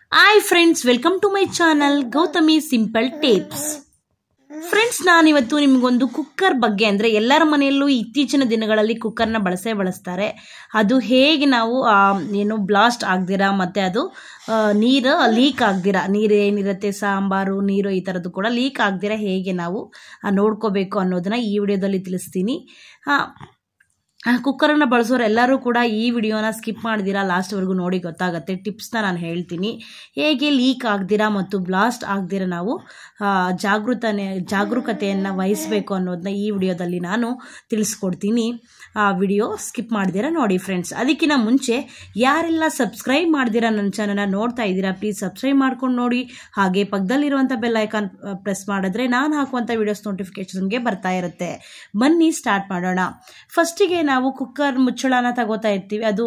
hi friends welcome to my channel Gautami simple tips friends ನಾನಿವತ್ತು ನಿಮಗೊಂದು cooker ಬಗ್ಗೆ ಅಂದರೆ ಎಲ್ಲರ ಮನೆಯಲ್ಲೂ ಇತ್ತೀಚಿನ ದಿನಗಳಲ್ಲಿ ಕುಕ್ಕರ್ನ ಬಳಸೇ ಬಳಸ್ತಾರೆ ಅದು ಹೇಗೆ ನಾವು ಆ, ಏನು ಬ್ಲಾಸ್ಟ್ ಆಗ್ದಿರಾ ಮತ್ತು ಅದು ಆ, ನೀರು ಲೀಕ್ ಆಗ್ದಿರಾ ನೀರು ಏನಿರುತ್ತೆ ಸಾಂಬಾರು ನೀರು ಈ ಥರದ್ದು ಕೂಡ ಲೀಕ್ ಆಗ್ದಿರಾ ಹೇಗೆ ನಾವು ಆ, ನೋಡ್ಕೋಬೇಕು ಅನ್ನೋದನ್ನ ಈ ವಿಡಿಯೋದಲ್ಲಿ ತಿಳಿಸ್ತೀನಿ ಆ, ಆ ಕುಕ್ಕರನ್ನು ಬಳಸೋರು ಎಲ್ಲರೂ ಕೂಡ ಈ ವಿಡಿಯೋನ ಸ್ಕಿಪ್ ಮಾಡಿದಿರಾ ಲಾಸ್ಟ್ವರೆಗೂ ನೋಡಿ ಗೊತ್ತಾಗುತ್ತೆ ಟಿಪ್ಸ್ನ ನಾನು ಹೇಳ್ತೀನಿ ಹೇಗೆ ಲೀಕ್ ಆಗ್ದಿರಾ ಮತ್ತು ಬ್ಲಾಸ್ಟ್ ಆಗ್ದಿರಾ ನಾವು ಆ, ಜಾಗೃತನೆ ಜಾಗರೂಕತೆಯನ್ನು ವಹಿಸಬೇಕು ಅನ್ನೋದನ್ನ ಈ ವಿಡಿಯೋದಲ್ಲಿ ನಾನು ತಿಳಿಸ್ಕೊಡ್ತೀನಿ ಆ ವಿಡಿಯೋ ಸ್ಕಿಪ್ ಮಾಡ್ದಿರಾ ನೋಡಿ ಫ್ರೆಂಡ್ಸ್ ಅದಕ್ಕಿಂತ ಮುಂಚೆ ಯಾರೆಲ್ಲ ಸಬ್ಸ್ಕ್ರೈಬ್ ಮಾಡ್ದಿರಾ ನನ್ನ ಚಾನಲ್ನ ನೋಡ್ತಾ ಇದ್ದೀರಾ ಪ್ಲೀಸ್ ಸಬ್ಸ್ಕ್ರೈಬ್ ಮಾಡ್ಕೊಂಡು ನೋಡಿ ಹಾಗೆ ಪಕ್ಕದಲ್ಲಿರುವಂಥ ಬೆಲ್ ಐಕಾನ್ ಪ್ರೆಸ್ ಮಾಡಿದ್ರೆ ನಾನು ಹಾಕುವಂಥ ವಿಡಿಯೋಸ್ ನೋಟಿಫಿಕೇಶನ್ಗೆ ಬರ್ತಾ ಇರುತ್ತೆ ಬನ್ನಿ ಸ್ಟಾರ್ಟ್ ಮಾಡೋಣ ಫಸ್ಟಿಗೆ ನಾವು ಕುಕ್ಕರ್ ಮುಚ್ಚಳನ ತಗೋತಾ ಇರ್ತೀವಿ ಅದು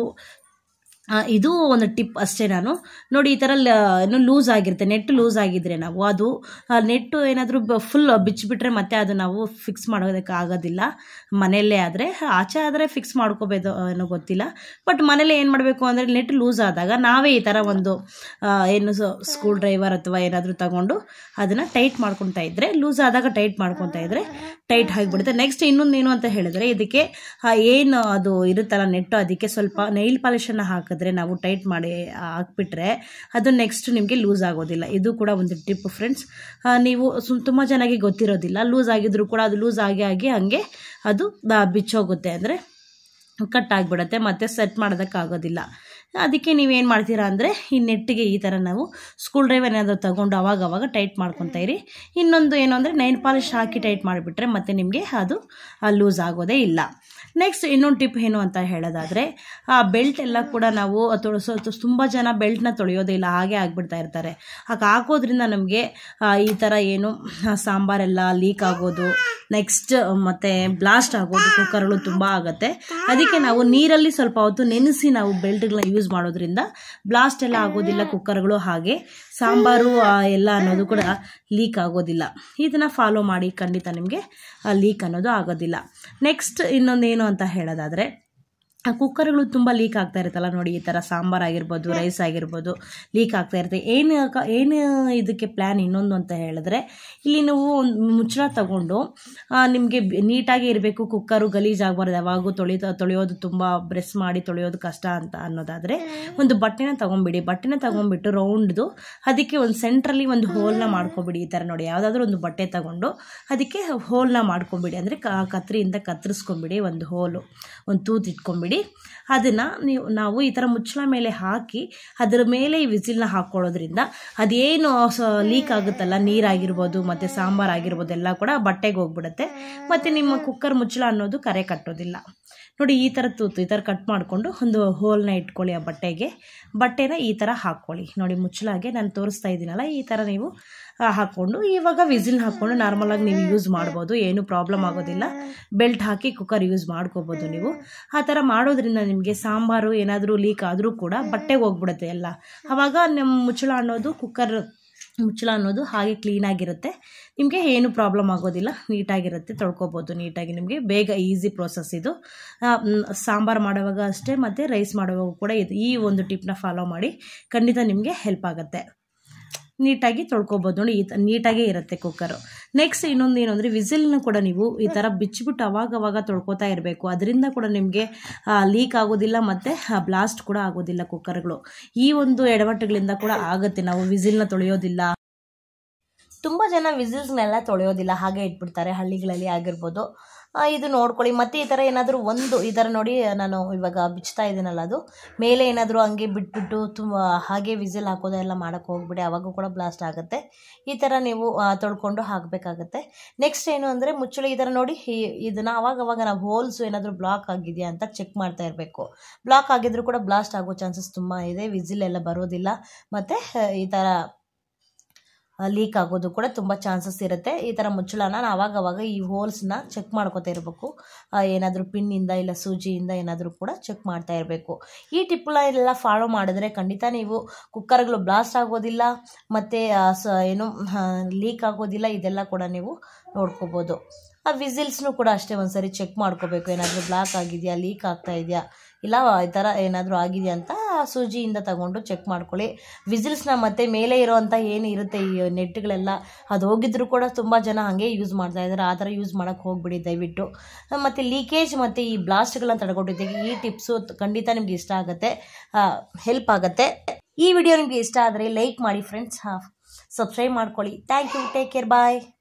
ಆ, ಇದು ಒಂದು ಟಿಪ್ ಅಷ್ಟೇ ನಾನು ನೋಡಿ ಈ ಥರ ಲ- ಏನು ಲೂಸ್ ಆಗಿರುತ್ತೆ ನೆಟ್ ಲೂಸ್ ಆಗಿದ್ರೆ ನಾವು ಅದು ನೆಟ್ಟು ಏನಾದರೂ ಫುಲ್ ಬಿಚ್ಚಿಬಿಟ್ರೆ ಮತ್ತೆ ಅದು ನಾವು ಫಿಕ್ಸ್ ಮಾಡೋದಕ್ಕೆ ಆಗೋದಿಲ್ಲ ಮನೆಯಲ್ಲೇ ಆದರೆ ಆಚೆ ಆದರೆ ಫಿಕ್ಸ್ ಮಾಡ್ಕೋಬೋದು ಏನೋ ಗೊತ್ತಿಲ್ಲ ಬಟ್ ಮನೇಲಿ ಏನು ಮಾಡಬೇಕು ಅಂದರೆ ನೆಟ್ ಲೂಸ್ ಆದಾಗ ನಾವೇ ಈ ಥರ ಒಂದು ಆ, ಏನು ಸ್ಕ್ರೂ ಡ್ರೈವರ್ ಅಥವಾ ಏನಾದರೂ ತಗೊಂಡು ಅದನ್ನು ಟೈಟ್ ಮಾಡ್ಕೊತಾ ಇದ್ದರೆ ಲೂಸ್ ಆದಾಗ ಟೈಟ್ ಮಾಡ್ಕೊತಾ ಇದ್ದರೆ ಟೈಟ್ ಆಗಿಬಿಡುತ್ತೆ ನೆಕ್ಸ್ಟ್ ಇನ್ನೊಂದು ಏನು ಅಂತ ಹೇಳಿದ್ರೆ ಇದಕ್ಕೆ ಆ, ಏನು ಅದು ಇರುತ್ತಲ್ಲ ನೆಟ್ಟು ಅದಕ್ಕೆ ಸ್ವಲ್ಪ ನೈಲ್ ಪಾಲಿಶನ್ನು ಹಾಕಿದ್ರೆ ನಾವು ಟೈಟ್ ಮಾಡಿ ಹಾಕ್ಬಿಟ್ರೆ ಅದು ನೆಕ್ಸ್ಟ್ ನಿಮಗೆ ಲೂಸ್ ಆಗೋದಿಲ್ಲ ಇದು ಕೂಡ ಒಂದು ಟಿಪ್ ಫ್ರೆಂಡ್ಸ್ ನೀವು ಸುಮ್ ತುಂಬ ಜನಕ್ಕೆ ಗೊತ್ತಿರೋದಿಲ್ಲ ಲೂಸ್ ಆಗಿದ್ರು ಕೂಡ ಅದು ಲೂಸ್ ಆಗಿ ಆಗಿ ಹಂಗೆ ಅದು ಆ, ಬಿಚ್ಚೋಗುತ್ತೆ ಅಂದರೆ ಕಟ್ ಆಗಿಬಿಡುತ್ತೆ ಮತ್ತು ಸೆಟ್ ಮಾಡೋದಕ್ಕಾಗೋದಿಲ್ಲ ಅದಕ್ಕೆ ನೀವೇನು ಮಾಡ್ತೀರಾ ಅಂದರೆ ಈ ನೆಟ್ಟಿಗೆ ಈ ಥರ ನಾವು ಸ್ಕೂಲ್ ಡ್ರೈವರ್ ಏನಾದರೂ ತಗೊಂಡು ಅವಾಗ ಅವಾಗ ಟೈಟ್ ಮಾಡ್ಕೊತಾ ಇರಿ ಇನ್ನೊಂದು ಏನು ಅಂದರೆ ನೈನ್ ಪಾಲಿಶ್ ಹಾಕಿ ಟೈಟ್ ಮಾಡಿಬಿಟ್ರೆ ಮತ್ತೆ ನಿಮಗೆ ಅದು ಲೂಸ್ ಆಗೋದೇ ಇಲ್ಲ ನೆಕ್ಸ್ಟ್ ಇನ್ನೊಂದು ಟಿಪ್ ಏನು ಅಂತ ಹೇಳೋದಾದರೆ ಆ ಬೆಲ್ಟ್ ಎಲ್ಲ ಕೂಡ ನಾವು ತೊಳಸೋ ತುಂಬ ಜನ ಬೆಲ್ಟ್ನ ತೊಳೆಯೋದೇ ಇಲ್ಲ ಹಾಗೆ ಆಗಿಬಿಡ್ತಾ ಇರ್ತಾರೆ ಹಾಗೆ ಹಾಕೋದ್ರಿಂದ ನಮಗೆ ಈ ಥರ ಏನು ಆ, ಸಾಂಬಾರೆಲ್ಲ ಲೀಕ್ ಆಗೋದು ನೆಕ್ಸ್ಟ್ ಮತ್ತು ಬ್ಲಾಸ್ಟ್ ಆಗೋದು ಕುಕ್ಕರ್ಗಳು ತುಂಬ ಆಗುತ್ತೆ ಅದಕ್ಕೆ ನಾವು ನೀರಲ್ಲಿ ಸ್ವಲ್ಪ ಹೊತ್ತು ನೆನೆಸಿ ನಾವು ಬೆಲ್ಟ್ಗಳನ್ನ ಯೂಸ್ ಮಾಡೋದ್ರಿಂದ ಬ್ಲಾಸ್ಟ್ ಎಲ್ಲ ಆಗೋದಿಲ್ಲ ಕುಕ್ಕರ್ಗಳು ಹಾಗೆ ಸಾಂಬಾರು ಆ, ಎಲ್ಲ ಅನ್ನೋದು ಕೂಡ ಲೀಕ್ ಆಗೋದಿಲ್ಲ ಇದನ್ನು ಫಾಲೋ ಮಾಡಿ ಖಂಡಿತ ನಿಮಗೆ ಲೀಕ್ ಅನ್ನೋದು ಆಗೋದಿಲ್ಲ ನೆಕ್ಸ್ಟ್ ಇನ್ನೊಂದೇನು ಅಂತ ಹೇಳೋದಾದರೆ ಆ ಕುಕ್ಕರ್ಗಳು ತುಂಬ ಲೀಕ್ ಆಗ್ತಾ ಇರುತ್ತಲ್ಲ ನೋಡಿ ಈ ಥರ ಸಾಂಬಾರ್ ಆಗಿರ್ಬೋದು ರೈಸ್ ಆಗಿರ್ಬೋದು ಲೀಕ್ ಆಗ್ತಾ ಇರುತ್ತೆ ಏನು ಕ- ಏನು ಇದಕ್ಕೆ ಪ್ಲ್ಯಾನ್ ಇನ್ನೊಂದು ಅಂತ ಹೇಳಿದ್ರೆ ಇಲ್ಲಿ ನೀವು ಒಂದು ಮುಚ್ಚಳ ತಗೊಂಡು ನಿಮಗೆ ನೀಟಾಗಿ ಇರಬೇಕು ಕುಕ್ಕರು ಗಲೀಜ್ ಆಗಬಾರ್ದು ಯಾವಾಗೂ ತೊಳಿ ತೊಳೆಯೋದು ತುಂಬ ಬ್ರೆಸ್ ಮಾಡಿ ತೊಳೆಯೋದು ಕಷ್ಟ ಅಂತ ಅನ್ನೋದಾದರೆ ಒಂದು ಬಟ್ಟೆನ ತೊಗೊಂಬಿಡಿ ಬಟ್ಟೆನ ತೊಗೊಂಡ್ಬಿಟ್ಟು ರೌಂಡ್ದು ಅದಕ್ಕೆ ಒಂದು ಸೆಂಟ್ರಲ್ಲಿ ಒಂದು ಹೋಲ್ನ ಮಾಡ್ಕೊಬಿಡಿ ಈ ಥರ ನೋಡಿ ಯಾವುದಾದ್ರೂ ಒಂದು ಬಟ್ಟೆ ತಗೊಂಡು ಅದಕ್ಕೆ ಹೋಲ್ನ ಮಾಡ್ಕೊಂಬಿಡಿ ಅಂದರೆ ಕತ್ರಿಯಿಂದ ಕತ್ತರಿಸ್ಕೊಂಬಿಡಿ ಒಂದು ಹೋಲು ಒಂದು ತೂತು ಇಟ್ಕೊಂಬಿಡಿ ಅದನ್ನು ನೀವು ನಾವು ಈ ಥರ ಮುಚ್ಚಳ ಮೇಲೆ ಹಾಕಿ ಅದರ ಮೇಲೆ ಈ ವಿಸಿಲ್ನ ಹಾಕ್ಕೊಳ್ಳೋದ್ರಿಂದ ಅದೇನು ಲೀಕ್ ಆಗುತ್ತಲ್ಲ ನೀರಾಗಿರ್ಬೋದು ಮತ್ತು ಸಾಂಬಾರು ಆಗಿರ್ಬೋದು ಎಲ್ಲ ಕೂಡ ಬಟ್ಟೆಗೆ ಹೋಗ್ಬಿಡುತ್ತೆ ಮತ್ತು ನಿಮ್ಮ ಕುಕ್ಕರ್ ಮುಚ್ಚಳ ಅನ್ನೋದು ಕರೆ ಕಟ್ಟೋದಿಲ್ಲ ನೋಡಿ ಈ ಥರ ತೂತು ಈ ಥರ ಕಟ್ ಮಾಡಿಕೊಂಡು ಒಂದು ಹೋಲ್ನ ಇಟ್ಕೊಳ್ಳಿ ಆ ಬಟ್ಟೆಗೆ ಬಟ್ಟೆನ ಈ ಥರ ಹಾಕ್ಕೊಳ್ಳಿ ನೋಡಿ ಮುಚ್ಚಳಾಗೆ ನಾನು ತೋರಿಸ್ತಾ ಇದ್ದೀನಲ್ಲ ಈ ಥರ ನೀವು ಆ, ಹಾಕ್ಕೊಂಡು ಇವಾಗ ವಿಸಿಲ್ ಹಾಕ್ಕೊಂಡು ನಾರ್ಮಲಾಗಿ ನೀವು ಯೂಸ್ ಮಾಡ್ಬೋದು ಏನು ಪ್ರಾಬ್ಲಮ್ ಆಗೋದಿಲ್ಲ ಬೆಲ್ಟ್ ಹಾಕಿ ಕುಕ್ಕರ್ ಯೂಸ್ ಮಾಡ್ಕೋಬೋದು ನೀವು ಆ ಥರ ಮಾಡೋದ್ರಿಂದ ನಿಮಗೆ ಸಾಂಬಾರು ಏನಾದರೂ ಲೀಕ್ ಆದರೂ ಕೂಡ ಬಟ್ಟೆಗೆ ಹೋಗ್ಬಿಡುತ್ತೆ ಎಲ್ಲ ಆವಾಗ ನಮ್ಮ ಮುಚ್ಚಳ ಅನ್ನೋದು ಕುಕ್ಕರ್ ಮುಚ್ಚಳ ಅನ್ನೋದು ಹಾಗೆ ಕ್ಲೀನಾಗಿರುತ್ತೆ ನಿಮಗೆ ಏನು ಪ್ರಾಬ್ಲಮ್ ಆಗೋದಿಲ್ಲ ನೀಟಾಗಿರುತ್ತೆ ತೊಳ್ಕೊಬೋದು ನೀಟಾಗಿ ನಿಮಗೆ ಬೇಗ ಈಸಿ ಪ್ರೋಸೆಸ್ ಇದು ಆ, ಮ್, ಸಾಂಬಾರು ಮಾಡುವಾಗ ಅಷ್ಟೇ ಮತ್ತು ರೈಸ್ ಮಾಡುವಾಗ ಕೂಡ ಇದು ಈ ಒಂದು ಟಿಪ್ನ ಫಾಲೋ ಮಾಡಿ ಖಂಡಿತ ನಿಮಗೆ ಹೆಲ್ಪ್ ಆಗುತ್ತೆ ನೀಟಾಗಿ ತೊಳ್ಕೊಬೋದು ನೋಡಿ ಈ ತ ನೀಟಾಗೇ ಇರುತ್ತೆ ಕುಕ್ಕರು ನೆಕ್ಸ್ಟ್ ಇನ್ನೊಂದು ಏನು ಅಂದರೆ ವಿಸಿಲ್ನ ಕೂಡ ನೀವು ಈ ಥರ ಬಿಚ್ಚಿಬಿಟ್ಟು ಅವಾಗ ಅವಾಗ ತೊಳ್ಕೊತಾ ಇರಬೇಕು ಅದರಿಂದ ಕೂಡ ನಿಮಗೆ ಲೀಕ್ ಆಗೋದಿಲ್ಲ ಮತ್ತು ಬ್ಲಾಸ್ಟ್ ಕೂಡ ಆಗೋದಿಲ್ಲ ಕುಕ್ಕರ್ಗಳು ಈ ಒಂದು ಎಡವಟ್ಟುಗಳಿಂದ ಕೂಡ ಆಗುತ್ತೆ ನಾವು ವಿಸಿಲ್ನ ತೊಳೆಯೋದಿಲ್ಲ ತುಂಬ ಜನ ವಿಸಿಲ್ಸ್ನೆಲ್ಲ ತೊಳೆಯೋದಿಲ್ಲ ಹಾಗೆ ಇಟ್ಬಿಡ್ತಾರೆ ಹಳ್ಳಿಗಳಲ್ಲಿ ಆಗಿರ್ಬೋದು ಆ, ಇದು ನೋಡ್ಕೊಳ್ಳಿ ಮತ್ತೆ ಈ ಥರ ಏನಾದರೂ ಒಂದು ಈ ಥರ ನೋಡಿ ನಾನು ಇವಾಗ ಬಿಚ್ತಾ ಇದ್ದೀನಲ್ಲ ಅದು ಮೇಲೆ ಏನಾದರೂ ಹಂಗೆ ಬಿಟ್ಬಿಟ್ಟು ತುಂಬ ಹಾಗೆ ವಿಸಿಲ್ ಹಾಕೋದೆಲ್ಲ ಮಾಡೋಕ್ಕೆ ಹೋಗ್ಬಿಡಿ ಅವಾಗ ಕೂಡ ಬ್ಲಾಸ್ಟ್ ಆಗುತ್ತೆ ಈ ಥರ ನೀವು ಆ, ತೊಳ್ಕೊಂಡು ಹಾಕಬೇಕಾಗತ್ತೆ ನೆಕ್ಸ್ಟ್ ಏನು ಅಂದರೆ ಮುಚ್ಚಳಿ ಈ ಥರ ನೋಡಿ ಈ- ಇದನ್ನು ಅವಾಗ ಅವಾಗ ನಾವು ಹೋಲ್ಸು ಏನಾದರೂ ಬ್ಲಾಕ್ ಆಗಿದೆಯಾ ಅಂತ ಚೆಕ್ ಮಾಡ್ತಾ ಇರಬೇಕು ಬ್ಲಾಕ್ ಆಗಿದ್ರು ಕೂಡ ಬ್ಲಾಸ್ಟ್ ಆಗೋ ಚಾನ್ಸಸ್ ತುಂಬ ಇದೆ ವಿಸಿಲ್ ಎಲ್ಲ ಬರೋದಿಲ್ಲ ಮತ್ತು ಈ ಥರ ಲೀಕ್ ಆಗೋದು ಕೂಡ ತುಂಬ ಚಾನ್ಸಸ್ ಇರುತ್ತೆ ಈ ಥರ ಮುಚ್ಚಳನ ನಾವು ಅವಾಗ ಅವಾಗ ಈ ಹೋಲ್ಸ್ನ ಚೆಕ್ ಮಾಡ್ಕೊತಾ ಇರಬೇಕು ಏನಾದರೂ ಪಿನ್ನಿಂದ ಇಲ್ಲ ಸೂಜಿಯಿಂದ ಏನಾದರೂ ಕೂಡ ಚೆಕ್ ಮಾಡ್ತಾ ಇರಬೇಕು ಈ ಟಿಪ್ನ ಎಲ್ಲ ಫಾಲೋ ಮಾಡಿದ್ರೆ ಖಂಡಿತ ನೀವು ಕುಕ್ಕರ್ಗಳು ಬ್ಲಾಸ್ಟ್ ಆಗೋದಿಲ್ಲ ಮತ್ತು ಸ ಏನು ಲೀಕ್ ಆಗೋದಿಲ್ಲ ಇದೆಲ್ಲ ಕೂಡ ನೀವು ನೋಡ್ಕೋಬೋದು ಆ ವಿಸಿಲ್ಸ್ನು ಕೂಡ ಅಷ್ಟೇ ಒಂದ್ಸರಿ ಚೆಕ್ ಮಾಡ್ಕೋಬೇಕು ಏನಾದರೂ ಬ್ಲಾಕ್ ಆಗಿದೆಯಾ ಲೀಕ್ ಆಗ್ತಾ ಇದೆಯಾ ಇಲ್ಲ ಈ ಥರ ಏನಾದರೂ ಆಗಿದೆ ಅಂತ ಆ ಸೂಜಿಯಿಂದ ತಗೊಂಡು ಚೆಕ್ ಮಾಡ್ಕೊಳ್ಳಿ ವಿಸಿಲ್ಸ್ನ ಮತ್ತೆ ಮೇಲೆ ಇರೋವಂಥ ಏನು ಇರುತ್ತೆ ಈ ನೆಟ್ಗಳೆಲ್ಲ ಅದು ಹೋಗಿದ್ರು ಕೂಡ ತುಂಬ ಜನ ಹಾಗೆ ಯೂಸ್ ಮಾಡ್ತಾ ಇದ್ದಾರೆ ಆ ಥರ ಯೂಸ್ ಮಾಡೋಕ್ಕೆ ಹೋಗ್ಬಿಡಿ ದಯವಿಟ್ಟು ಮತ್ತು ಲೀಕೇಜ್ ಮತ್ತು ಈ ಬ್ಲಾಸ್ಟ್ಗಳನ್ನ ತಡೆಗಟ್ಟಿದ್ದಕ್ಕೆ ಈ ಟಿಪ್ಸು ಖಂಡಿತ ನಿಮ್ಗೆ ಇಷ್ಟ ಆಗುತ್ತೆ ಹೆಲ್ಪ್ ಆಗುತ್ತೆ ಈ ವಿಡಿಯೋ ನಿಮಗೆ ಇಷ್ಟ ಆದರೆ ಲೈಕ್ ಮಾಡಿ ಫ್ರೆಂಡ್ಸ್ ಸಬ್ಸ್ಕ್ರೈಬ್ ಮಾಡ್ಕೊಳ್ಳಿ thank you take care bye